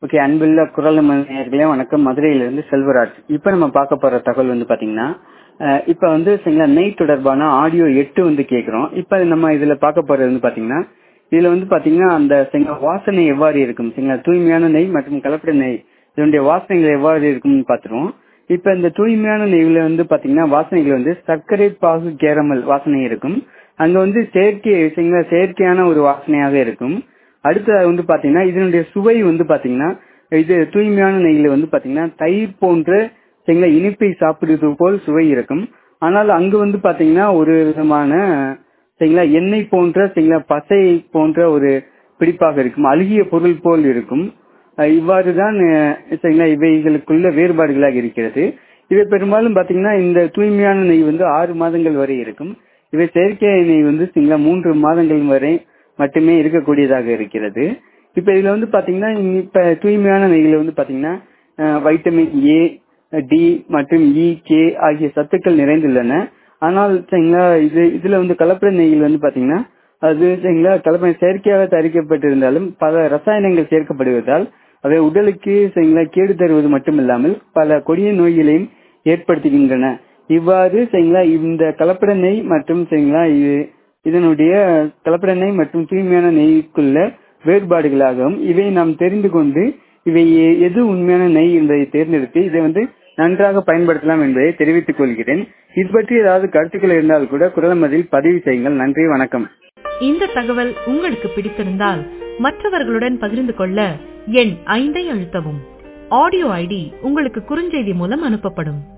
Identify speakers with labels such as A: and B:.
A: okay அன்புள்ள குரல் நேயர்களே வணக்கம் மதுரையிலிருந்து செல்வராஜ் இப்போ நம்ம பார்க்க போற தகவல் வந்து பாத்தீங்கன்னா அஹ், இப்ப வந்து சரிங்களா நெய் தொடர்பான ஆடியோ எட்டு வந்து கேக்குறோம் இப்ப நம்ம இதுல பார்க்க போறது வந்து பாத்தீங்கன்னா இதுல வந்து பாத்தீங்கன்னா அந்த சரிங்களா வாசனை எவ்வாறு இருக்கும் சரிங்களா தூய்மையான நெய் மற்றும் கலப்பட நெய் இதனுடைய வாசனைகள் எவ்வாறு இருக்கும்னு பாத்துருவோம் இப்ப இந்த தூய்மையான நெய்ல வந்து பாத்தீங்கன்னா வாசனைகள் வந்து சர்க்கரை பாகு கேரமல் வாசனை இருக்கும் அங்க வந்து செயற்கை சரிங்களா செயற்கையான ஒரு வாசனையாக இருக்கும் அடுத்தது வந்து பாத்தீங்கன்னா இதனுடைய சுவை வந்து பாத்தீங்கன்னா இது தூய்மையான நெய்ல வந்து பாத்தீங்கன்னா தயிர் போன்ற சரிங்களா இனிப்பை சாப்பிடுவது போல் சுவை இருக்கும் ஆனால் அங்கு வந்து பாத்தீங்கன்னா ஒரு விதமான சரிங்களா எண்ணெய் போன்ற சரிங்களா பசை போன்ற ஒரு பிடிப்பாக இருக்கும் அழுகிய பொருள் போல் இருக்கும் அஹ் இவ்வாறுதான் அஹ், சரிங்களா இவைகளுக்குள்ள வேறுபாடுகளாக இருக்கிறது இவை பெரும்பாலும் பாத்தீங்கன்னா இந்த தூய்மையான நெய் வந்து ஆறு மாதங்கள் வரை இருக்கும் இவை செயற்கை நெய் வந்து சரிங்களா மூன்று மாதங்கள் வரை மட்டுமே இருக்கக்கூடியதாக இருக்கிறது இப்ப இதுல வந்து பாத்தீங்கன்னா இப்ப தூய்மையான நெய்ல வந்து பாத்தீங்கன்னா அஹ், வைட்டமின் ஏ டி மற்றும் இ கே ஆகிய சத்துக்கள் நிறைந்துள்ளன ஆனால் சரிங்களா இது இதுல வந்து கலப்பட நெய்யில் வந்து பாத்தீங்கன்னா அது சரிங்களா கலப்பட செயற்கையாக தயாரிக்கப்பட்டிருந்தாலும் பல ரசாயனங்கள் சேர்க்கப்படுவதால் அவை உடலுக்கு சரிங்களா கேடு தருவது மட்டுமில்லாமல் பல கொடிய நோய்களையும் ஏற்படுத்துகின்றன இவ்வாறு சரிங்களா இந்த கலப்பட நெய் மற்றும் சரிங்களா இது- இதனுடைய கலப்பட நெய் மற்றும் தூய்மையான நெய்க்குள்ள வேறுபாடுகளாகவும் இவை நாம் தெரிந்து கொண்டு இவை எ- எது உண்மையான நெய் என்பதை தேர்ந்தெடுத்து இதை வந்து நன்றாக பயன்படுத்தலாம் என்பதை தெரிவித்துக் கொள்கிறேன் இது பற்றி ஏதாவது கருத்துக்கள் இருந்தால் கூட குரலமதில் பதிவு செய்யுங்கள் நன்றி வணக்கம்
B: இந்த தகவல் உங்களுக்கு பிடித்திருந்தால் மற்றவர்களுடன் பகிர்ந்து கொள்ள எண் ஐந்தை அழுத்தவும் ஆடியோ ஐடி உங்களுக்கு குறுஞ்செய்தி மூலம் அனுப்பப்படும்